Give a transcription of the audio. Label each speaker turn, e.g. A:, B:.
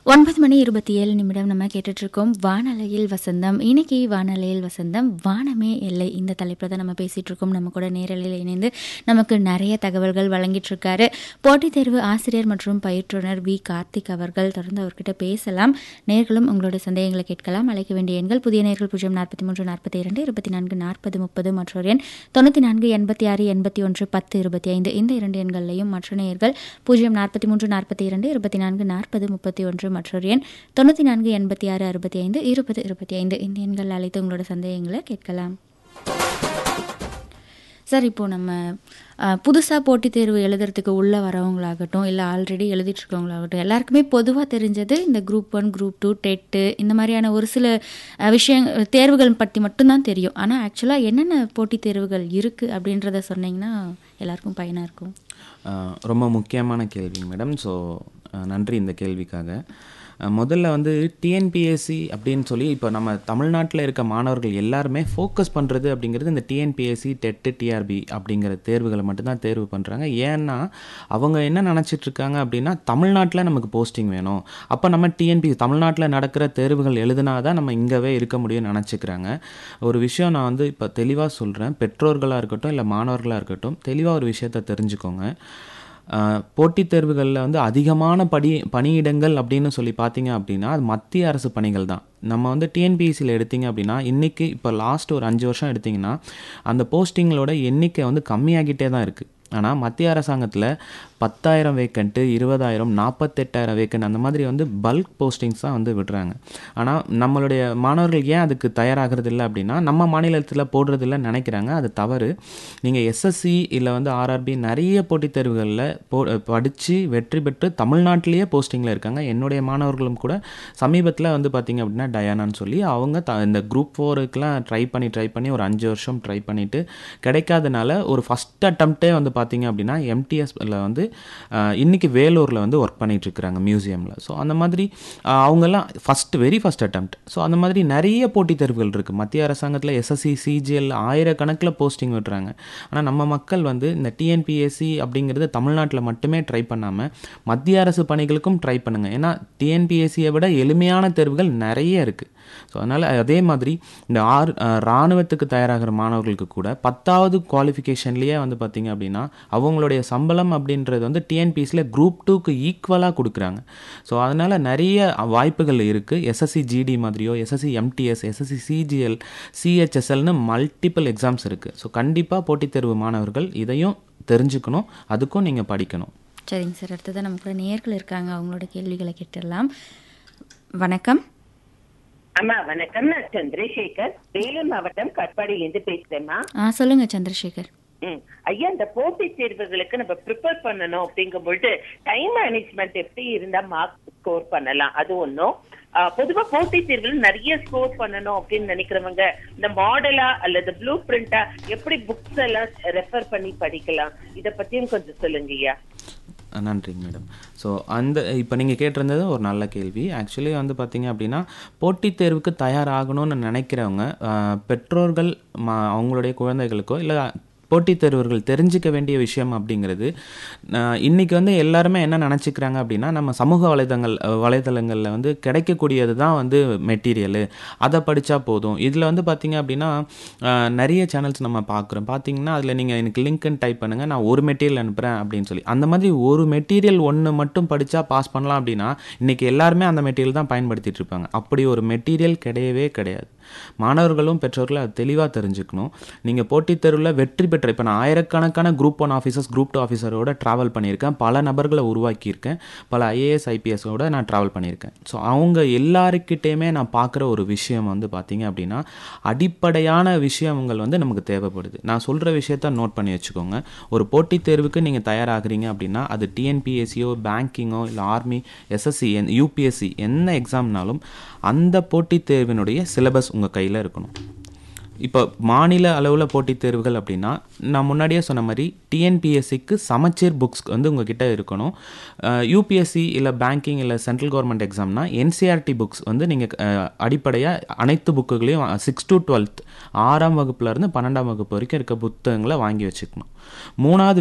A: ஒன்பது மணி இருபத்தி ஏழு நிமிடம் நம்ம கேட்டுட்ருக்கோம் வானலையில் வசந்தம் இன்னைக்கு வானலையில் வசந்தம் வானமே எல்லை இந்த தலைப்பில் தான் நம்ம பேசிகிட்டு இருக்கோம் நம்ம கூட நேரலையில் இணைந்து நமக்கு நிறைய தகவல்கள் வழங்கிட்டு இருக்காரு போட்டித் தேர்வு ஆசிரியர் மற்றும் பயிற்றுனர் வி கார்த்திக் அவர்கள் தொடர்ந்து அவர்கிட்ட பேசலாம் நேர்களும் உங்களோட சந்தேகங்களை கேட்கலாம் அழைக்க வேண்டிய எண்கள் புதிய நேர்கள் பூஜ்ஜியம் நாற்பத்தி மூன்று நாற்பத்தி இரண்டு இருபத்தி நான்கு நாற்பது முப்பது மற்றொரு எண் தொண்ணூற்றி நான்கு எண்பத்தி ஆறு எண்பத்தி ஒன்று பத்து இருபத்தி ஐந்து இந்த இரண்டு எண்களையும் மற்ற நேயர்கள் பூஜ்ஜியம் நாற்பத்தி மூன்று நாற்பத்தி இரண்டு இருபத்தி நான்கு நாற்பது முப்பத்தி ஒன்று மற்றொரு எண் தொண்ணூற்றி நான்கு எண்பத்தி ஆறு அறுபத்தி ஐந்து இருபது இருபத்தி ஐந்து இந்த எண்கள் அழைத்து உங்களோட சந்தேகங்களை கேட்கலாம் சார் இப்போது நம்ம புதுசாக போட்டித் தேர்வு எழுதுறதுக்கு உள்ளே வரவங்களாகட்டும் இல்லை ஆல்ரெடி எழுதிட்டு இருக்கவங்களாகட்டும் எல்லாருக்குமே பொதுவாக தெரிஞ்சது இந்த group one group two TET இந்த மாதிரியான ஒரு சில விஷயம் தேர்வுகள் பற்றி மட்டும்தான் தெரியும் ஆனால் ஆக்சுவலாக என்னென்ன போட்டித் தேர்வுகள் இருக்குது அப்படின்றத சொன்னீங்கன்னா எல்லாருக்கும் பயனாக இருக்கும்
B: ரொம்ப முக்கியமான கேள்வி மேடம் ஸோ நன்றி இந்த கேள்விக்காக முதல்ல வந்து டிஎன்பிஎஸ்சி அப்படின்னு சொல்லி இப்போ நம்ம தமிழ்நாட்டில் இருக்க மாணவர்கள் எல்லாருமே ஃபோக்கஸ் பண்ணுறது அப்படிங்கிறது இந்த டிஎன்பிஎஸ்சி டெட்டு டிஆர்பி அப்படிங்கிற தேர்வுகளை மட்டும்தான் தேர்வு பண்ணுறாங்க ஏன்னா அவங்க என்ன நினச்சிட்ருக்காங்க அப்படின்னா தமிழ்நாட்டில் நமக்கு போஸ்டிங் வேணும் அப்போ நம்ம டிஎன்பி தமிழ்நாட்டில் நடக்கிற தேர்வுகள் எழுதுனா தான் நம்ம இங்கேவே இருக்க முடியும்னு நினச்சிக்கிறாங்க ஒரு விஷயம் நான் வந்து இப்போ தெளிவாக சொல்கிறேன் பெற்றோர்களாக இருக்கட்டும் இல்லை மாணவர்களாக இருக்கட்டும் தெளிவாக ஒரு விஷயத்த தெரிஞ்சுக்கோங்க போட்டித் தேர்வுகளில் வந்து அதிகமான படி பணியிடங்கள் அப்படின்னு சொல்லி பார்த்தீங்க அப்படின்னா அது மத்திய அரசு பணிகள் தான் நம்ம வந்து டிஎன்பிஎஸ்சியில் எடுத்தீங்க அப்படின்னா இன்றைக்கி இப்போ லாஸ்ட் ஒரு அஞ்சு வருஷம் எடுத்திங்கன்னா அந்த போஸ்டிங்களோட எண்ணிக்கை வந்து கம்மியாகிட்டே தான் இருக்குது ஆனால் மத்திய அரசாங்கத்தில் பத்தாயிரம் வேக்கண்ட்டு இருபதாயிரம் நாற்பத்தெட்டாயிரம் வேக்கண்ட் அந்த மாதிரி வந்து பல்க் போஸ்டிங்ஸ் தான் வந்து விடுறாங்க ஆனால் நம்மளுடைய மாணவர்கள் ஏன் அதுக்கு தயாராகிறது இல்லை அப்படின்னா நம்ம மாநிலத்தில் போடுறதில்ல நினைக்கிறாங்க அது தவறு நீங்கள் எஸ்எஸ்சி இல்லை வந்து ஆர்ஆர்பி நிறைய போட்டித் தேர்வுகளில் போ படித்து வெற்றி பெற்று தமிழ்நாட்டிலேயே போஸ்டிங்கில் இருக்காங்க என்னுடைய மாணவர்களும் கூட சமீபத்தில் வந்து பார்த்திங்க அப்படின்னா டயானான்னு சொல்லி அவங்க த இந்த குரூப் ஃபோருக்கெலாம் ட்ரை பண்ணி ட்ரை பண்ணி ஒரு அஞ்சு வருஷம் ட்ரை பண்ணிவிட்டு கிடைக்காதனால ஒரு ஃபஸ்ட் அட்டம்ப்டே வந்து பார்த்திங்க அப்படின்னா எம்டிஎஸ்ல வந்து இன்றைக்கி வேலூரில் வந்து ஒர்க் பண்ணிகிட்டு இருக்கிறாங்க மியூசியமில் ஸோ அந்த மாதிரி அவங்கெல்லாம் first very first attempt so அந்த மாதிரி நிறைய போட்டித் தேர்வுகள் இருக்குது மத்திய அரசாங்கத்தில் எஸ்எஸ்சி சிஜிஎல் ஆயிரக்கணக்கில் போஸ்டிங் விட்டுறாங்க ஆனால் நம்ம மக்கள் வந்து இந்த டிஎன்பிஎஸ்சி அப்படிங்கிறது தமிழ்நாட்டில் மட்டுமே ட்ரை பண்ணாமல் மத்திய அரசு பணிகளுக்கும் ட்ரை பண்ணுங்கள் ஏன்னா டிஎன்பிஎஸ்சியை விட எளிமையான தேர்வுகள் நிறைய இருக்குது ஸோ அதனால் அதே மாதிரி இந்த ஆர் இராணுவத்துக்கு தயாராகிற மாணவர்களுக்கு கூட பத்தாவது குவாலிஃபிகேஷன்லேயே வந்து பார்த்திங்க அப்படின்னா அவங்களுடைய சம்பளம் அப்படின்றது வந்து டிஎன்பிஎஸ்சியில் குரூப் டூக்கு ஈக்குவலாக கொடுக்குறாங்க ஸோ அதனால் நிறைய வாய்ப்புகள் இருக்குது எஸ்எஸ்சி ஜிடி மாதிரியோ எஸ்எஸ்சி எம்டிஎஸ் எஸ்எஸ்சி சிஜிஎல் சிஹெச்எஸ்எல்னு மல்டிபிள் எக்ஸாம்ஸ் இருக்குது ஸோ கண்டிப்பாக போட்டித் தேர்வு மாணவர்கள் இதையும் தெரிஞ்சுக்கணும் அதுக்கும் நீங்கள் படிக்கணும்
A: சரிங்க சார் அடுத்ததான் நம்ம கூட நேர்கள் இருக்காங்க அவங்களோட கேள்விகளை கேட்டுடலாம் வணக்கம்
C: அம்மா வணக்கம் நான் சந்திரசேகர் வேலூர் மாவட்டம் கட்பாடியிலேருந்து பேசுறேம்மா
A: ஆ சொல்லுங்க சந்திரசேகர்
C: ம் ஐயா இந்த போட்டித் தேர்வுகளுக்கு நம்ம ப்ரிப்பேர் பண்ணணும் அப்படிங்கும் பொழுது டைம் மேனேஜ்மெண்ட் எப்படி இருந்தா மார்க் ஸ்கோர் பண்ணலாம் அது ஒன்றும் பொதுவா போட்டித் தேர்வில் நிறைய ஸ்கோர் பண்ணணும் அப்படின்னு நினைக்கிறவங்க இந்த மாடலா அல்லது ப்ளூ பிரிண்டா எப்படி புக்ஸ் எல்லாம் ரெஃபர் பண்ணி படிக்கலாம் இத பத்தியும் கொஞ்சம் சொல்லுங்க ஐயா
B: நன்றிங்க மேடம் ஸோ அந்த இப்போ நீங்கள் கேட்டிருந்தது ஒரு நல்ல கேள்வி ஆக்சுவலி வந்து பார்த்தீங்க அப்படின்னா போட்டித் தேர்வுக்கு தயாராகணும்னு நினைக்கிறவங்க பெற்றோர்கள் மா அவங்களுடைய குழந்தைகளுக்கோ இல்லை போட்டித் தேர்வர்கள் தெரிஞ்சிக்க வேண்டிய விஷயம் அப்படிங்கிறது இன்றைக்கி வந்து எல்லாருமே என்ன நினச்சிக்கிறாங்க அப்படின்னா நம்ம சமூக வலைதளங்கள் வலைதளங்களில் வந்து கிடைக்கக்கூடியது தான் வந்து மெட்டீரியலு அதை படித்தா போதும் இதில் வந்து பார்த்திங்க அப்படின்னா நிறைய சேனல்ஸ் நம்ம பார்க்குறோம் பார்த்தீங்கன்னா அதில் நீங்கள் எனக்கு லிங்க்னு டைப் பண்ணுங்கள் நான் ஒரு மெட்டீரியல் அனுப்புகிறேன் அப்படின்னு சொல்லி அந்த மாதிரி ஒரு மெட்டீரியல் ஒன்று மட்டும் படித்தா பாஸ் பண்ணலாம் அப்படின்னா இன்றைக்கி எல்லாருமே அந்த மெட்டீரியல் தான் பயன்படுத்திகிட்டு இருப்பாங்க அப்படி ஒரு மெட்டீரியல் கிடையவே கிடையாது மாணவர்களும் பெற்றோர்களும் அது தெளிவாக தெரிஞ்சுக்கணும் நீங்கள் போட்டித் தேர்வில் வெற்றி பெற்ற இப்போ நான் ஆயிரக்கணக்கான group one officers group two ஆஃபீஸரோட ட்ராவல் பண்ணியிருக்கேன் பல நபர்களை உருவாக்கியிருக்கேன் பல ஐஏஎஸ் ஐபிஎஸோட நான் ட்ராவல் பண்ணியிருக்கேன் ஸோ அவங்க எல்லாருக்கிட்டேயுமே நான் பார்க்குற ஒரு விஷயம் வந்து பார்த்தீங்க அப்படின்னா அடிப்படையான விஷயங்கள் வந்து நமக்கு தேவைப்படுது நான் சொல்கிற விஷயத்த நோட் பண்ணி வச்சுக்கோங்க ஒரு போட்டித் தேர்வுக்கு நீங்கள் தயாராகிறீங்க அப்படின்னா அது டிஎன்பிஎஸ்சியோ பேங்கிங்கோ இல்லை ஆர்மி எஸ்எஸ்சி என் யூபிஎஸ்சி என்ன எக்ஸாம்னாலும் அந்த போட்டித் தேர்வினுடைய சிலபஸ் உங்கள் கையில் இருக்கணும் இப்போ மாநில அளவில் போட்டித் தேர்வுகள் அப்படின்னா நான் முன்னாடியே சொன்ன மாதிரி டிஎன்பிஎஸ்சிக்கு சமச்சீர் புக்ஸ் வந்து உங்ககிட்ட இருக்கணும் யூபிஎஸ்சி இல்லை பேங்கிங் இல்லை சென்ட்ரல் கவர்மெண்ட் எக்ஸாம்னா என்சிஆர்டி புக்ஸ் வந்து நீங்கள் அடிப்படையாக அனைத்து புக்குகளையும் சிக்ஸ் டு டுவெல்த் ஆறாம் வகுப்புலேருந்து பன்னெண்டாம் வகுப்பு வரைக்கும் இருக்க புத்தகங்களை வாங்கி வச்சுக்கணும் மூணாவது